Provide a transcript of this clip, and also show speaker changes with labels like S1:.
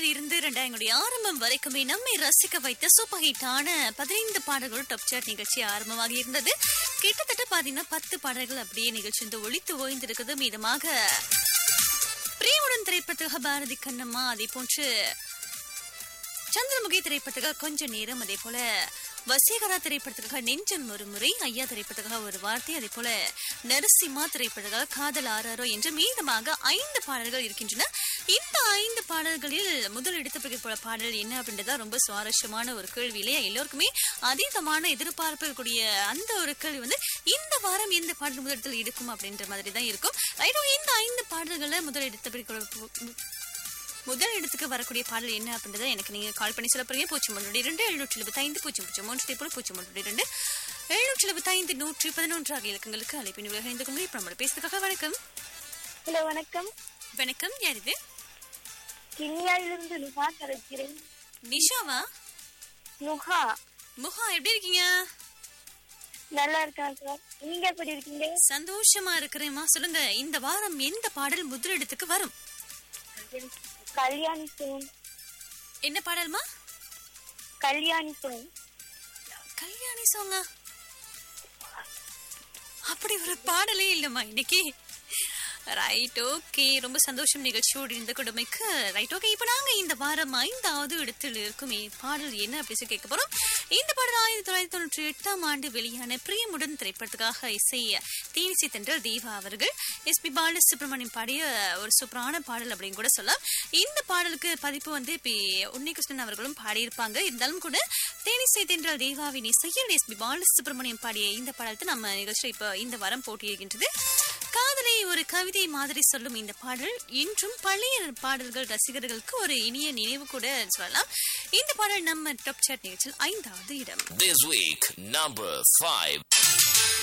S1: இருந்து ரெண்டாயிரங்களுடைய ஆரம்பம் வரைக்குமே நம்மை ரசிக்க வைத்த சூப்பர் ஹிட்டான பதினைந்து பாடல்கள் டாப் சார்ட் நிகழ்ச்சி ஆரம்பமாக இருந்தது கிட்டத்தட்ட பாத்தீங்கன்னா பத்து பாடல்கள் அப்படியே நிகழ்ச்சி இந்த ஒளித்து ஓய்ந்திருக்கிறது மீதமாக பிரியமுடன் திரைப்படத்துக்காக பாரதி கண்ணம்மா அதே போன்று சந்திரமுகி திரைப்படத்துக்காக கொஞ்ச நேரம் அதே போல வசீகரா திரைப்படத்துக்காக நெஞ்சம் ஒரு முறை ஐயா திரைப்படத்துக்காக ஒரு வார்த்தை அதே போல நரசிம்மா திரைப்படத்துக்காக காதல் ஆறாரோ என்று மீதமாக ஐந்து பாடல்கள் இருக்கின்றன இந்த ஐந்து பாடல்களில் முதல் எடுத்து பிடிக்க பாடல் என்ன அப்படின்றதா ரொம்ப சுவாரஸ்யமான ஒரு கேள்வி இல்லையா எல்லோருக்குமே அதீதமான எதிர்பார்ப்பு இருக்கக்கூடிய அந்த ஒரு கேள்வி வந்து இந்த வாரம் எந்த பாடல் முதலிடத்தில் இருக்கும் அப்படின்ற மாதிரி தான் இருக்கும் ரைட்டோ இந்த ஐந்து பாடல்களை முதல் எடுத்து பிடிக்க முதல் இடத்துக்கு வரக்கூடிய பாடல் என்ன அப்படின்றத எனக்கு நீங்க கால் பண்ணி சொல்ல போறீங்க பூச்சி மூன்று இரண்டு எழுநூற்றி எழுபத்தி ஐந்து பூஜ்ஜியம் பூஜ்ஜியம் மூன்று போல பூச்சி மூன்று இரண்டு எழுநூற்றி எழுபத்தி ஐந்து நூற்றி பதினொன்று ஆகிய இலக்கங்களுக்கு அழைப்பின் விலகைந்து கொண்டு இப்ப நம்ம பேசுறதுக்காக வணக்கம்
S2: ஹலோ வணக்கம்
S1: வணக்கம் யார் இது
S2: கிண்ணியாயிலிருந்து நுகா கரைக்கிறேன்
S1: நிஷாவா
S2: நுகா
S1: முகா எப்படி இருக்கீங்க
S2: நல்லா இருக்கேன் சார் நீங்க எப்படி இருக்கீங்க
S1: சந்தோஷமா இருக்கிறேம்மா சொல்லுங்க இந்த வாரம் எந்த பாடல் முதலிடத்துக்கு வரும்
S2: கல்யாணி சோன்
S1: என்ன பாடல்மா
S2: கல்யாணி சோன்
S1: கல்யாணி சாங்கா அப்படி ஒரு பாடலே இல்லம்மா இன்னைக்கு ரைட் ஓகே ரொம்ப சந்தோஷம் நிகழ்ச்சியோடு இருந்த கொடுமைக்கு ரைட் ஓகே இப்போ நாங்க இந்த வாரம் ஐந்தாவது இடத்தில் இருக்கும் இ- பாடல் என்ன அப்படி சொல்லி கேட்க போறோம் இந்த பாடல் ஆயிரத்தி தொள்ளாயிரத்தி தொண்ணூற்றி எட்டாம் ஆண்டு வெளியான பிரியமுடன் திரைப்படத்துக்காக இசை தேனிசி தென்றல் தீபா அவர்கள் எஸ் பி பாலசுப்ரமணியம் பாடிய ஒரு சூப்பரான பாடல் அப்படின்னு கூட சொல்லலாம் இந்த பாடலுக்கு பதிப்பு வந்து இப்போ உன்னிகிருஷ்ணன் அவர்களும் பாடியிருப்பாங்க இருந்தாலும் கூட தேனிசை தென்றல் தேவாவின் இசையில் எஸ் பி பாலசுப்ரமணியம் பாடிய இந்த பாடலத்தை நம்ம நிகழ்ச்சியில் இப்போ இந்த வாரம் போட்டியிருக்கின்றது காதலை ஒரு கவிதை மாதிரி சொல்லும் இந்த பாடல் இன்றும் பழைய பாடல்கள் ரசிகர்களுக்கு ஒரு இனிய நினைவு கூட சொல்லலாம் இந்த பாடல் நம்ம டாப் சாட் நிகழ்ச்சியில் ஐந்தாவது இடம்
S3: This week, number five.